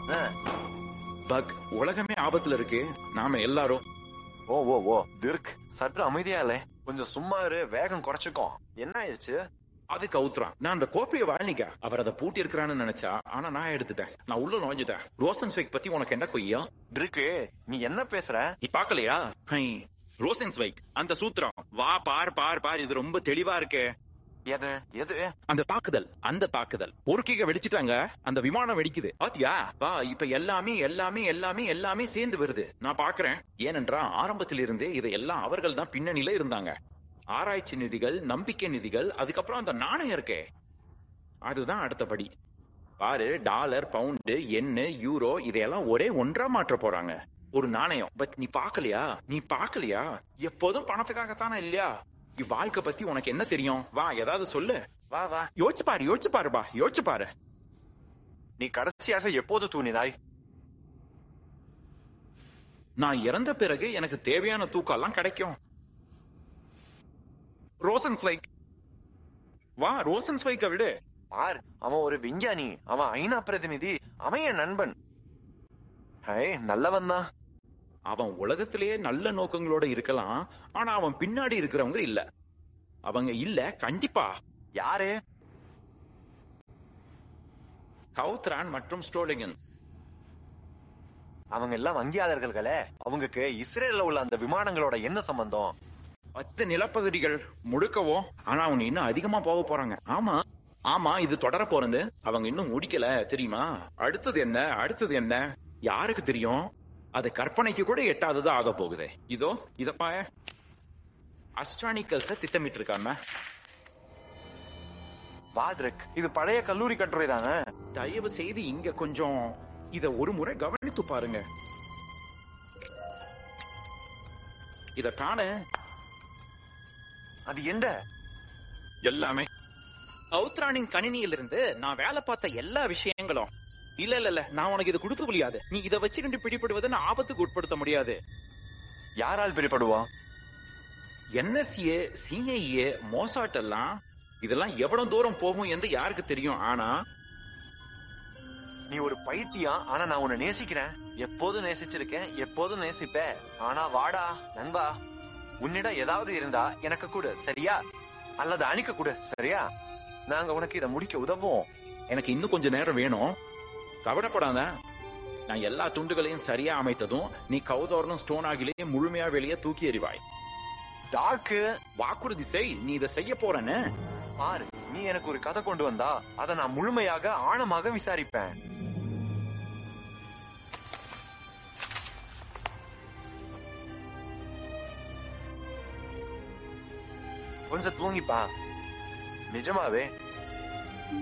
ஆ. Buck உலகமே ஆபத்துல இருக்கு நாம எல்லாரும் ஓ ஓ ஓ திர்க் சற்று அமைதியா இல்ல கொஞ்சம் சும்மா இரு வேகம் குறைச்சுக்கோ என்ன ஆயிடுச்சு அது கவுத்துறான் நான் அந்த கோப்பையை வாழ்னிக்க அவர் அதை பூட்டி இருக்கிறான்னு நினைச்சா ஆனா நான் எடுத்துட்டேன் நான் உள்ள நுழைஞ்சுட்டேன் ரோசன் ஸ்வைக் பத்தி உனக்கு என்ன கொய்யா திருக்கு நீ என்ன பேசுற நீ பாக்கலையா ஹை ரோசன் ஸ்வைக் அந்த சூத்திரம் வா பார் பார் பார் இது ரொம்ப தெளிவா இருக்கே எது எது அந்த தாக்குதல் அந்த தாக்குதல் பொறுக்கிக வெடிச்சிட்டாங்க அந்த விமானம் வெடிக்குது பாத்தியா வா இப்ப எல்லாமே எல்லாமே எல்லாமே எல்லாமே சேர்ந்து வருது நான் பாக்குறேன் ஏனென்றா ஆரம்பத்தில் இருந்தே இதை எல்லாம் அவர்கள் தான் பின்னணியில இருந்தாங்க ஆராய்ச்சி நிதிகள் நம்பிக்கை நிதிகள் அதுக்கப்புறம் அந்த நாணயம் இருக்கே அதுதான் அடுத்தபடி பாரு டாலர் பவுண்டு எண்ணு யூரோ இதையெல்லாம் ஒரே ஒன்றா மாற்ற போறாங்க ஒரு நாணயம் பட் நீ பாக்கலையா நீ பாக்கலையா எப்போதும் பணத்துக்காகத்தானே இல்லையா இவ்வாழ்க்கை பத்தி உனக்கு என்ன தெரியும் வா ஏதாவது சொல்லு வா வா யோசிச்சு பாரு யோசிச்சு பாருப்பா யோசிச்சு பாரு நீ கடைசியாக எப்போது தூணினாய் நான் இறந்த பிறகு எனக்கு தேவையான தூக்கம் எல்லாம் கிடைக்கும் ரோசன் ஸ்வைக் வா ரோசன் ஸ்வைக்க விடு பார் அவன் ஒரு விஞ்ஞானி அவன் ஐநா பிரதிநிதி அவன் என் நண்பன் ஹே நல்லவன் தான் அவன் உலகத்திலேயே நல்ல நோக்கங்களோட இருக்கலாம் ஆனா அவன் பின்னாடி இருக்கிறவங்க இல்ல அவங்க இல்ல கண்டிப்பா யாரு கவுத்ரான் மற்றும் ஸ்டோலிங்கன் அவங்க எல்லாம் வங்கியாளர்களே அவங்களுக்கு இஸ்ரேல்ல உள்ள அந்த விமானங்களோட என்ன சம்பந்தம் பத்து நிலப்பகுதிகள் முழுக்கவோ ஆனா அவங்க இன்னும் அதிகமா போக போறாங்க ஆமா ஆமா இது தொடர போறது அவங்க இன்னும் முடிக்கல தெரியுமா அடுத்தது என்ன அடுத்தது என்ன யாருக்கு தெரியும் அது கற்பனைக்கு கூட எட்டாதது ஆக போகுது இதோ இதப்பா அஸ்ட்ரானிக்கல்ஸ திட்டமிட்டு இருக்காம வாத்ரக் இது பழைய கல்லூரி கட்டுரை தானே தயவு செய்து இங்க கொஞ்சம் இத ஒரு முறை கவனித்து பாருங்க இத காண அது என்ன எல்லாமே அவுத்ரானின் கணினியிலிருந்து நான் வேலை பார்த்த எல்லா விஷயங்களும் இல்ல இல்ல இல்ல நான் உனக்கு இது கொடுக்க முடியாது நீ இதை வச்சுக்கிட்டு பிடிபடுவதை நான் ஆபத்துக்கு உட்படுத்த முடியாது யாரால் பிடிபடுவான் என்எஸ்ஏ சிஐஏ மோசாட் எல்லாம் இதெல்லாம் எவ்வளவு தூரம் போகும் என்று யாருக்கு தெரியும் ஆனா நீ ஒரு பைத்தியம் ஆனா நான் உன்னை நேசிக்கிறேன் எப்போதும் நேசிச்சிருக்கேன் எப்போதும் நேசிப்பேன் ஆனா வாடா நண்பா உன்னிடம் ஏதாவது இருந்தா எனக்கு கொடு சரியா அல்லது அணிக்க கொடு சரியா நாங்க உனக்கு இதை முடிக்க உதவுவோம் எனக்கு இன்னும் கொஞ்ச நேரம் வேணும் கவலைப்படாத நான் எல்லா துண்டுகளையும் சரியா அமைத்ததும் நீ கௌதோரனும் ஸ்டோன் ஆகிலேயே முழுமையா வெளியே தூக்கி எறிவாய் டாக்கு வாக்குறுதி செய் நீ இதை செய்ய போறேன்னு பாரு நீ எனக்கு ஒரு கதை கொண்டு வந்தா அதை நான் முழுமையாக ஆழமாக விசாரிப்பேன் கொஞ்சம் தூங்கிப்பா நிஜமாவே